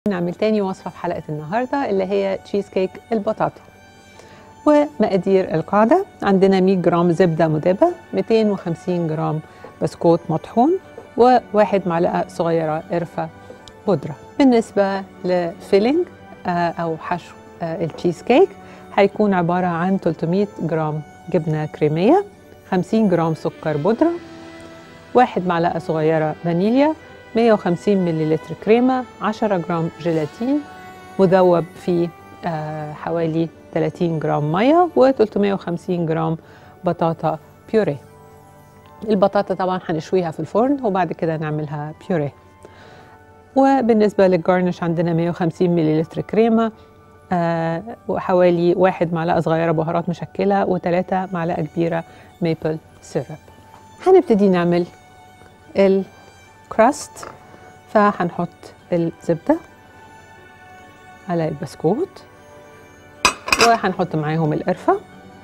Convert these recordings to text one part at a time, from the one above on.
نعمل تاني وصفة في حلقة النهاردة اللي هي تشيز كيك البطاطا ومقادير القاعدة عندنا 100 جرام زبدة مذابة 250 جرام بسكوت مطحون وواحد معلقة صغيرة قرفة بودرة بالنسبة لفيلينج أو حشو التشيز كيك هيكون عبارة عن 300 جرام جبنة كريمية 50 جرام سكر بودرة واحد معلقة صغيرة فانيليا 150 مليلتر كريمة 10 جرام جيلاتين مذوب في حوالي 30 جرام مية و350 جرام بطاطا بيوريه البطاطا طبعا هنشويها في الفرن وبعد كده نعملها بيوريه وبالنسبة للجارنش عندنا 150 مليلتر كريمة آه وحوالي واحد معلقة صغيرة بهارات مشكلة وثلاثة معلقة كبيرة ميبل سيرب هنبتدي نعمل الكراست فهنحط الزبدة على البسكوت وهنحط معاهم القرفة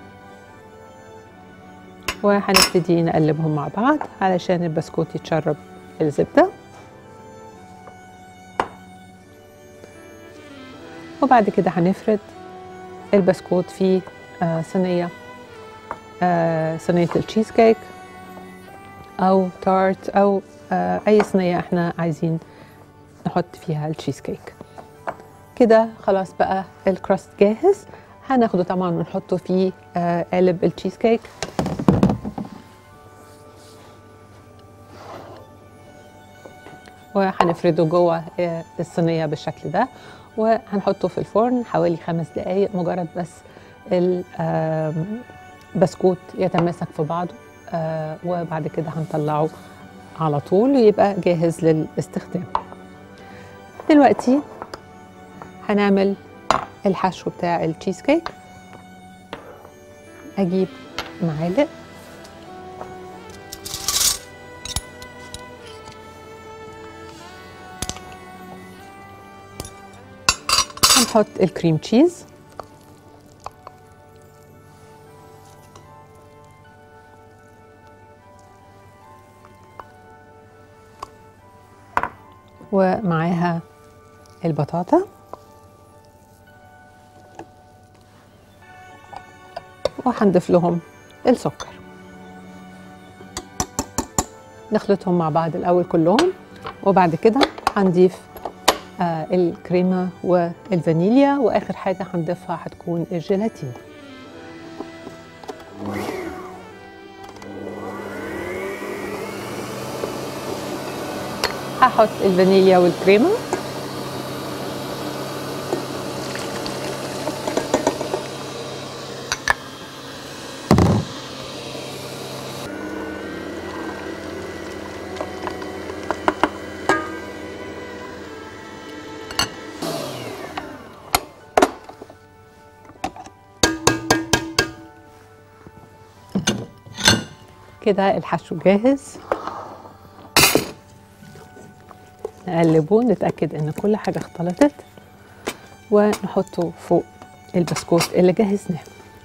وهنبتدي نقلبهم مع بعض علشان البسكوت يتشرب الزبدة وبعد كده هنفرد البسكوت في آه صينية آه صينية التشيز كيك أو تارت أو آه أي صينية احنا عايزين نحط فيها التشيز كيك كده خلاص بقى الكراست جاهز هناخده طبعا ونحطه في آه قالب التشيز كيك وهنفرده جوه آه الصينية بالشكل ده وهنحطه في الفرن حوالي خمس دقايق مجرد بس البسكوت يتماسك في بعضه آه وبعد كده هنطلعه على طول ويبقى جاهز للاستخدام دلوقتي هنعمل الحشو بتاع التشيز كيك اجيب معالق هنحط الكريم تشيز ومعاها البطاطا وهنضيف لهم السكر نخلطهم مع بعض الاول كلهم وبعد كده هنضيف آه الكريمه والفانيليا واخر حاجه هنضيفها هتكون الجيلاتين هحط الفانيليا والكريمه كده الحشو جاهز نقلبه نتأكد ان كل حاجة اختلطت ونحطه فوق البسكوت اللي جهزناه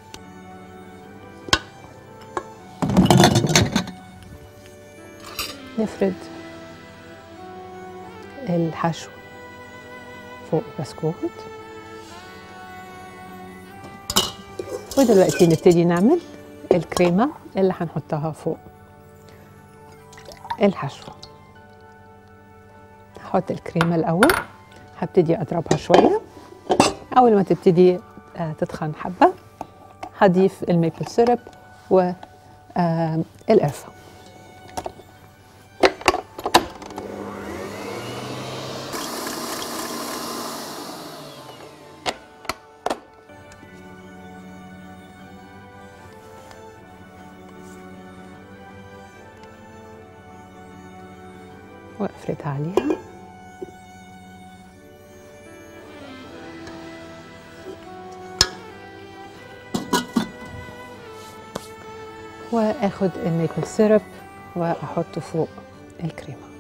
نفرد الحشو فوق البسكوت ودلوقتي نبتدي نعمل الكريمة اللي هنحطها فوق الحشو هحط الكريمة الأول هبتدي أضربها شوية أول ما تبتدي تتخن حبة هضيف الميبل سيرب والقرفة وافردها عليها واخد الميبل سيرب واحطه فوق الكريمه